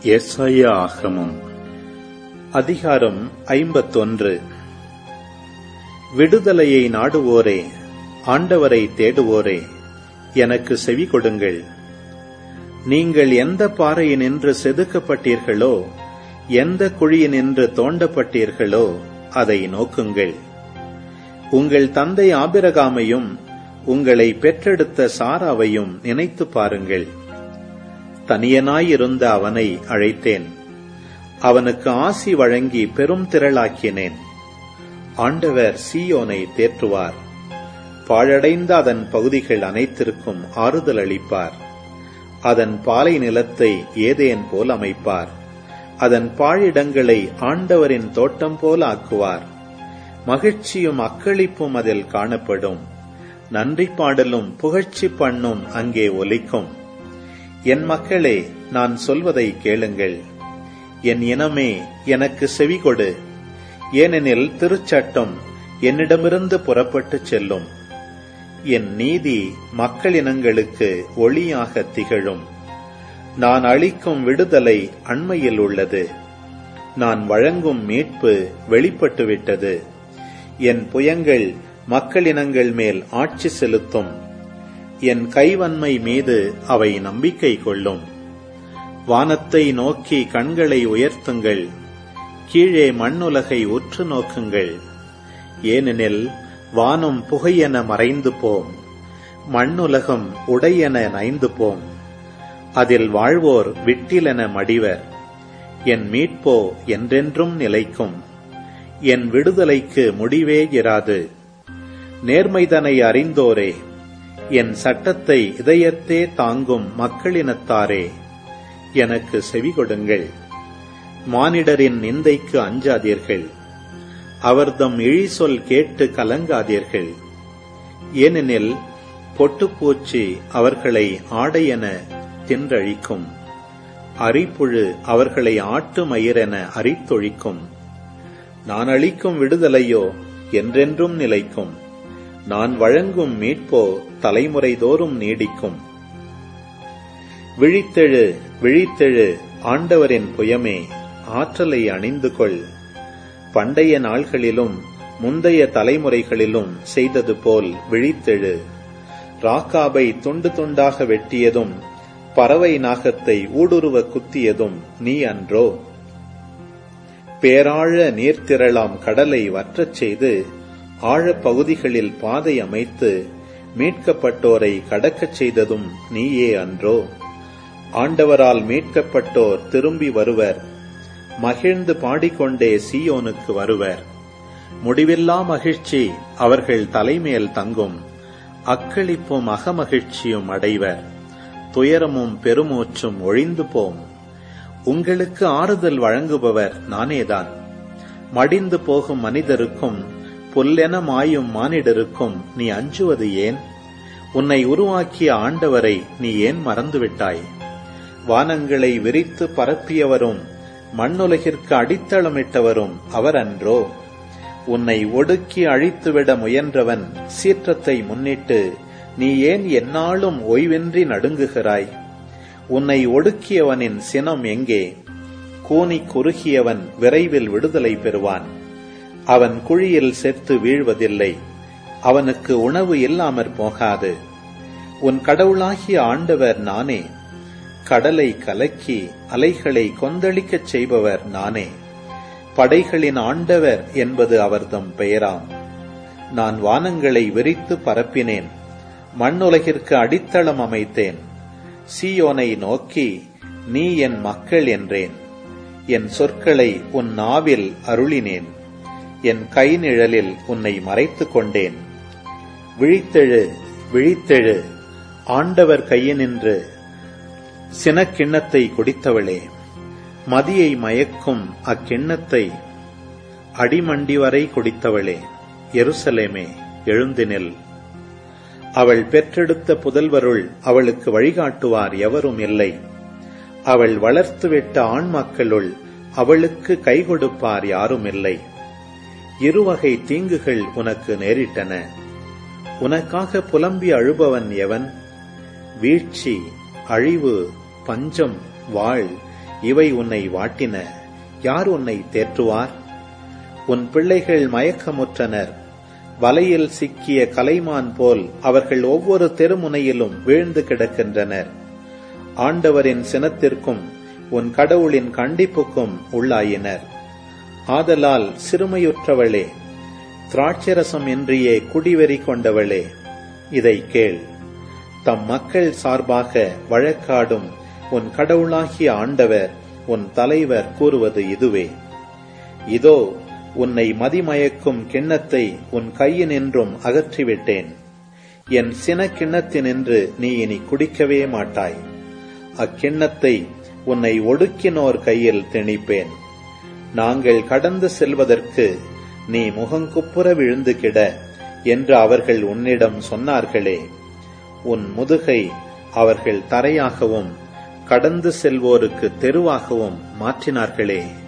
எஸ்ஐயா ஆகமம் அதிகாரம் ஐம்பத்தொன்று விடுதலையை நாடுவோரே ஆண்டவரை தேடுவோரே எனக்கு செவி கொடுங்கள் நீங்கள் எந்த பாறையினின்று செதுக்கப்பட்டீர்களோ எந்த குழியினின்று தோண்டப்பட்டீர்களோ அதை நோக்குங்கள் உங்கள் தந்தை ஆபிரகாமையும் உங்களை பெற்றெடுத்த சாராவையும் நினைத்து பாருங்கள் தனியனாயிருந்த அவனை அழைத்தேன் அவனுக்கு ஆசி வழங்கி பெரும் திரளாக்கினேன் ஆண்டவர் சீயோனை தேற்றுவார் பாழடைந்த அதன் பகுதிகள் அனைத்திற்கும் ஆறுதல் அளிப்பார் அதன் பாலை நிலத்தை ஏதேன் போல் அமைப்பார் அதன் பாழிடங்களை ஆண்டவரின் தோட்டம் போல் ஆக்குவார் மகிழ்ச்சியும் அக்களிப்பும் அதில் காணப்படும் நன்றி பாடலும் புகழ்ச்சி பண்ணும் அங்கே ஒலிக்கும் என் மக்களே நான் சொல்வதை கேளுங்கள் என் இனமே எனக்கு செவி கொடு ஏனெனில் திருச்சட்டம் என்னிடமிருந்து புறப்பட்டு செல்லும் என் நீதி மக்களினங்களுக்கு ஒளியாக திகழும் நான் அளிக்கும் விடுதலை அண்மையில் உள்ளது நான் வழங்கும் மீட்பு வெளிப்பட்டுவிட்டது என் புயங்கள் மக்களினங்கள் மேல் ஆட்சி செலுத்தும் என் கைவன்மை மீது அவை நம்பிக்கை கொள்ளும் வானத்தை நோக்கி கண்களை உயர்த்துங்கள் கீழே மண்ணுலகை உற்று நோக்குங்கள் ஏனெனில் வானம் புகையென மறைந்து போம் மண்ணுலகம் உடையென நைந்து போம் அதில் வாழ்வோர் விட்டிலென மடிவர் என் மீட்போ என்றென்றும் நிலைக்கும் என் விடுதலைக்கு முடிவே இராது நேர்மைதனை அறிந்தோரே என் சட்டத்தை இதயத்தே தாங்கும் மக்களினத்தாரே எனக்கு செவி கொடுங்கள் மானிடரின் நிந்தைக்கு அஞ்சாதீர்கள் அவர்தம் இழி சொல் கேட்டு கலங்காதீர்கள் ஏனெனில் பொட்டுப்பூச்சி அவர்களை ஆடையென தின்றழிக்கும் அரிப்புழு அவர்களை ஆட்டு மயிரென அரித்தொழிக்கும் நான் அளிக்கும் விடுதலையோ என்றென்றும் நிலைக்கும் நான் வழங்கும் மீட்போ தலைமுறை தோறும் நீடிக்கும் விழித்தெழு விழித்தெழு ஆண்டவரின் புயமே ஆற்றலை அணிந்து கொள் பண்டைய நாள்களிலும் முந்தைய தலைமுறைகளிலும் செய்தது போல் விழித்தெழு ராக்காபை துண்டு துண்டாக வெட்டியதும் பறவை நாகத்தை ஊடுருவ குத்தியதும் நீ அன்றோ பேராழ நீர்த்திரளாம் கடலை வற்றச் செய்து ஆழப் பகுதிகளில் பாதை அமைத்து மீட்கப்பட்டோரை கடக்கச் செய்ததும் நீயே அன்றோ ஆண்டவரால் மீட்கப்பட்டோர் திரும்பி வருவர் மகிழ்ந்து பாடிக்கொண்டே சீயோனுக்கு வருவர் முடிவில்லா மகிழ்ச்சி அவர்கள் தலைமேல் தங்கும் அக்களிப்பும் அகமகிழ்ச்சியும் அடைவர் துயரமும் பெருமூச்சும் ஒழிந்து போம் உங்களுக்கு ஆறுதல் வழங்குபவர் நானேதான் மடிந்து போகும் மனிதருக்கும் புல்லென மாயும் மானிடருக்கும் நீ அஞ்சுவது ஏன் உன்னை உருவாக்கிய ஆண்டவரை நீ ஏன் மறந்துவிட்டாய் வானங்களை விரித்து பரப்பியவரும் மண்ணுலகிற்கு அடித்தளமிட்டவரும் அவர் அன்றோ உன்னை ஒடுக்கி அழித்துவிட முயன்றவன் சீற்றத்தை முன்னிட்டு நீ ஏன் எந்நாளும் ஓய்வின்றி நடுங்குகிறாய் உன்னை ஒடுக்கியவனின் சினம் எங்கே கூனி குறுகியவன் விரைவில் விடுதலை பெறுவான் அவன் குழியில் செத்து வீழ்வதில்லை அவனுக்கு உணவு இல்லாமற் போகாது உன் கடவுளாகிய ஆண்டவர் நானே கடலை கலக்கி அலைகளை கொந்தளிக்கச் செய்பவர் நானே படைகளின் ஆண்டவர் என்பது அவர்தம் பெயராம் நான் வானங்களை விரித்து பரப்பினேன் மண்ணுலகிற்கு அடித்தளம் அமைத்தேன் சீயோனை நோக்கி நீ என் மக்கள் என்றேன் என் சொற்களை உன் நாவில் அருளினேன் என் கை நிழலில் உன்னை மறைத்துக் கொண்டேன் விழித்தெழு விழித்தெழு ஆண்டவர் கையினின்று சினக்கிண்ணத்தை குடித்தவளே மதியை மயக்கும் அக்கிண்ணத்தை அடிமண்டி வரை குடித்தவளே எருசலேமே எழுந்தினில் அவள் பெற்றெடுத்த புதல்வருள் அவளுக்கு வழிகாட்டுவார் எவரும் இல்லை அவள் வளர்த்துவிட்ட ஆண் மக்களுள் அவளுக்கு கை கொடுப்பார் யாரும் இல்லை இருவகை தீங்குகள் உனக்கு நேரிட்டன உனக்காக புலம்பி அழுபவன் எவன் வீழ்ச்சி அழிவு பஞ்சம் வாழ் இவை உன்னை வாட்டின யார் உன்னை தேற்றுவார் உன் பிள்ளைகள் மயக்கமுற்றனர் வலையில் சிக்கிய கலைமான் போல் அவர்கள் ஒவ்வொரு தெருமுனையிலும் வீழ்ந்து கிடக்கின்றனர் ஆண்டவரின் சினத்திற்கும் உன் கடவுளின் கண்டிப்புக்கும் உள்ளாயினர் ஆதலால் சிறுமையுற்றவளே திராட்சரசம் இன்றியே குடிவெறி கொண்டவளே இதை கேள் தம் மக்கள் சார்பாக வழக்காடும் உன் கடவுளாகிய ஆண்டவர் உன் தலைவர் கூறுவது இதுவே இதோ உன்னை மதிமயக்கும் கிண்ணத்தை உன் கையினின்றும் அகற்றிவிட்டேன் என் சின கிண்ணத்தினின்று நீ இனி குடிக்கவே மாட்டாய் அக்கிண்ணத்தை உன்னை ஒடுக்கினோர் கையில் திணிப்பேன் நாங்கள் கடந்து செல்வதற்கு நீ முகங்குப்புற விழுந்து கிட என்று அவர்கள் உன்னிடம் சொன்னார்களே உன் முதுகை அவர்கள் தரையாகவும் கடந்து செல்வோருக்கு தெருவாகவும் மாற்றினார்களே